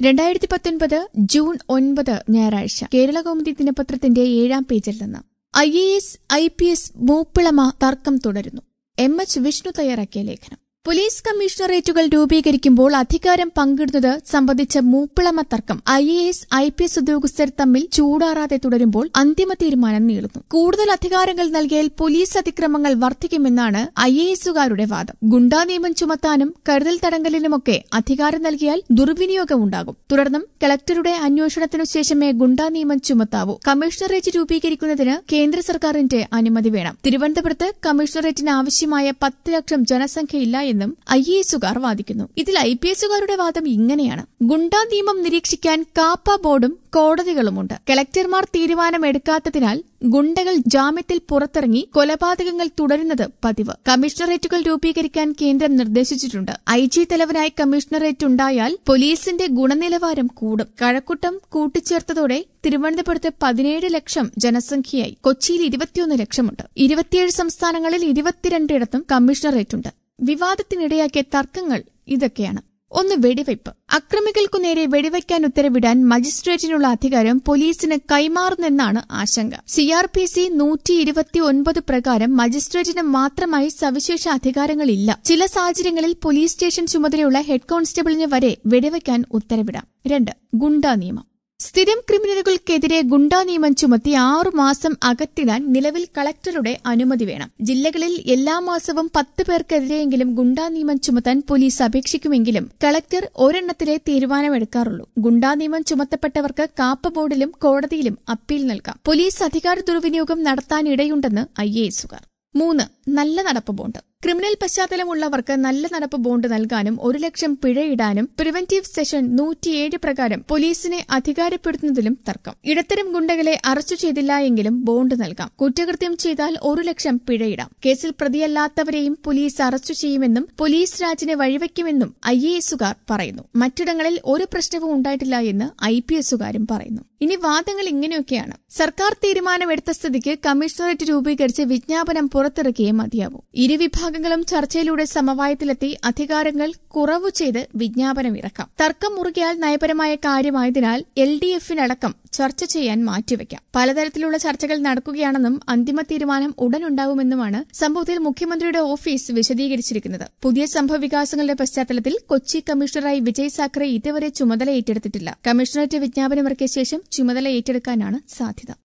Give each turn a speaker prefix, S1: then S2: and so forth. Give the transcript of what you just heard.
S1: രണ്ടായിരത്തി പത്തൊൻപത് ജൂൺ ഒൻപത് ഞായറാഴ്ച കേരളകൗമുദി ദിനപത്രത്തിന്റെ ഏഴാം പേജിൽ നിന്ന് I A S I P S മൂപ്പിളമ തർക്കം തുടരുന്നു എം എച്ച് വിഷ്ണു തയ്യാറാക്കിയ ലേഖനം പോലീസ് കമ്മീഷണറേറ്റുകൾ രൂപീകരിക്കുമ്പോൾ അധികാരം പങ്കിടുന്നത് സംബന്ധിച്ച മൂപ്പിളമ തർക്കം I A S I P S ഉദ്യോഗസ്ഥർ തമ്മിൽ ചൂടാറാതെ തുടരുമ്പോൾ അന്തിമ തീരുമാനം നീളുന്നു കൂടുതൽ അധികാരങ്ങൾ നൽകിയാൽ പോലീസ് അതിക്രമങ്ങൾ വർദ്ധിക്കുമെന്നാണ് ഐ എ എസുകാരുടെ വാദം ഗുണ്ടാ നിയമം ചുമത്താനും കരുതൽ തടങ്കലിനുമൊക്കെ അധികാരം നൽകിയാൽ ദുർവിനിയോഗം ഉണ്ടാകും തുടർന്നും കളക്ടറുടെ അന്വേഷണത്തിനു ശേഷമേ ഗുണ്ടാ നിയമം ചുമത്താവൂ കമ്മീഷണറേറ്റ് രൂപീകരിക്കുന്നതിന് കേന്ദ്ര സർക്കാരിന്റെ അനുമതി വേണം തിരുവനന്തപുരത്ത് കമ്മീഷണറേറ്റിന് ആവശ്യമായ പത്ത് ലക്ഷം ജനസംഖ്യയില്ല എന്നും ഐ എ എസുകാർ വാദിക്കുന്നു ഇതിൽ ഐ പി എസുകാരുടെ വാദം ഇങ്ങനെയാണ് ഗുണ്ടാ നിയമം നിരീക്ഷിക്കാൻ കാപ്പ ബോർഡും കോടതികളുമുണ്ട് കളക്ടർമാർ തീരുമാനമെടുക്കാത്തതിനാൽ ഗുണ്ടകൾ ജാമ്യത്തിൽ പുറത്തിറങ്ങി കൊലപാതകങ്ങൾ തുടരുന്നത് പതിവ് കമ്മീഷണറേറ്റുകൾ രൂപീകരിക്കാൻ കേന്ദ്രം നിർദ്ദേശിച്ചിട്ടുണ്ട് ഐ ജി തലവനായി കമ്മീഷണറേറ്റ് ഉണ്ടായാൽ പോലീസിന്റെ ഗുണനിലവാരം കൂടും കഴക്കൂട്ടം കൂട്ടിച്ചേർത്തതോടെ തിരുവനന്തപുരത്ത് പതിനേഴ് ലക്ഷം ജനസംഖ്യയായി കൊച്ചിയിൽ ഇരുപത്തിയൊന്ന് ലക്ഷമുണ്ട് ഇരുപത്തിയേഴ് സംസ്ഥാനങ്ങളിൽ ഇരുപത്തിരണ്ടിടത്തും കമ്മീഷണറേറ്റുണ്ട് വിവാദത്തിനിടയാക്കിയ തർക്കങ്ങൾ ഇതൊക്കെയാണ് ഒന്ന് വെടിവയ്പ് അക്രമികൾക്കു നേരെ വെടിവയ്ക്കാൻ ഉത്തരവിടാൻ മജിസ്ട്രേറ്റിനുള്ള അധികാരം പോലീസിന് കൈമാറുന്നെന്നാണ് ആശങ്ക സിആർപിസി നൂറ്റി ഇരുപത്തിയൊൻപത് പ്രകാരം മജിസ്ട്രേറ്റിന് മാത്രമായി സവിശേഷ അധികാരങ്ങളില്ല ചില സാഹചര്യങ്ങളിൽ പോലീസ് സ്റ്റേഷൻ ചുമതലയുള്ള ഹെഡ് കോൺസ്റ്റബിളിന് വരെ വെടിവയ്ക്കാൻ ഉത്തരവിടാം രണ്ട് ഗുണ്ടാ നിയമം സ്ഥിരം ക്രിമിനലുകൾക്കെതിരെ ഗുണ്ടാ നിയമം ചുമത്തി ആറുമാസം അകത്തിടാൻ നിലവിൽ കളക്ടറുടെ അനുമതി വേണം ജില്ലകളിൽ എല്ലാ മാസവും പത്ത് പേർക്കെതിരെയെങ്കിലും ഗുണ്ടാ നിയമം ചുമത്താൻ പോലീസ് അപേക്ഷിക്കുമെങ്കിലും കളക്ടർ ഒരെണ്ണത്തിലെ തീരുമാനമെടുക്കാറുള്ളൂ ഗുണ്ടാ നിയമം ചുമത്തപ്പെട്ടവർക്ക് കാപ്പ ബോർഡിലും കോടതിയിലും അപ്പീൽ നൽകാം പോലീസ് അധികാര ദുർവിനിയോഗം നടത്താനിടയുണ്ടെന്ന് ഐ എ എസുകാർ മൂന്ന് നല്ല നടപ്പ് ബോണ്ട് ക്രിമിനൽ പശ്ചാത്തലമുള്ളവർക്ക് നല്ല നടപ്പ് ബോണ്ട് നൽകാനും ഒരു ലക്ഷം പിഴയിടാനും പ്രിവന്റീവ് സെഷൻ നൂറ്റിയേഴ് പ്രകാരം പോലീസിനെ അധികാരപ്പെടുത്തുന്നതിലും തർക്കം ഇടത്തരം ഗുണ്ടകളെ അറസ്റ്റ് ചെയ്തില്ല എങ്കിലും ബോണ്ട് നൽകാം കുറ്റകൃത്യം ചെയ്താൽ ഒരു ലക്ഷം പിഴയിടാം കേസിൽ പ്രതിയല്ലാത്തവരെയും പോലീസ് അറസ്റ്റ് ചെയ്യുമെന്നും പോലീസ് രാജിനെ വഴിവെക്കുമെന്നും ഐ എ എസുകാർ പറയുന്നു മറ്റിടങ്ങളിൽ ഒരു പ്രശ്നവും ഉണ്ടായിട്ടില്ല എന്ന് ഐ പി എസുകാരും പറയുന്നു ഇനി വാദങ്ങൾ ഇങ്ങനെയൊക്കെയാണ് സർക്കാർ തീരുമാനമെടുത്ത സ്ഥിതിക്ക് കമ്മീഷണറേറ്റ് രൂപീകരിച്ച് വിജ്ഞാപനം പുറത്തിറക്കിയേ മതിയാവൂ ഇരുവിഭാഗങ്ങളും ചർച്ചയിലൂടെ സമവായത്തിലെത്തി അധികാരങ്ങൾ കുറവു ചെയ്ത് വിജ്ഞാപനം ഇറക്കാം തർക്കം മുറുകിയാൽ നയപരമായ കാര്യമായതിനാൽ എൽ ഡി എഫിനടക്കം ചർച്ച ചെയ്യാൻ മാറ്റിവെക്കാം പലതരത്തിലുള്ള ചർച്ചകൾ നടക്കുകയാണെന്നും അന്തിമ തീരുമാനം ഉടനുണ്ടാവുമെന്നുമാണ് സംഭവത്തിൽ മുഖ്യമന്ത്രിയുടെ ഓഫീസ് വിശദീകരിച്ചിരിക്കുന്നത് പുതിയ സംഭവവികാസങ്ങളുടെ പശ്ചാത്തലത്തിൽ കൊച്ചി കമ്മീഷണറായി വിജയ് സാഖറെ ഇതുവരെ ചുമതല ഏറ്റെടുത്തിട്ടില്ല കമ്മീഷണറേറ്റ് വിജ്ഞാപനമിറക്കിയ ശേഷം ചുമതല ഏറ്റെടുക്കാനാണ് സാധ്യത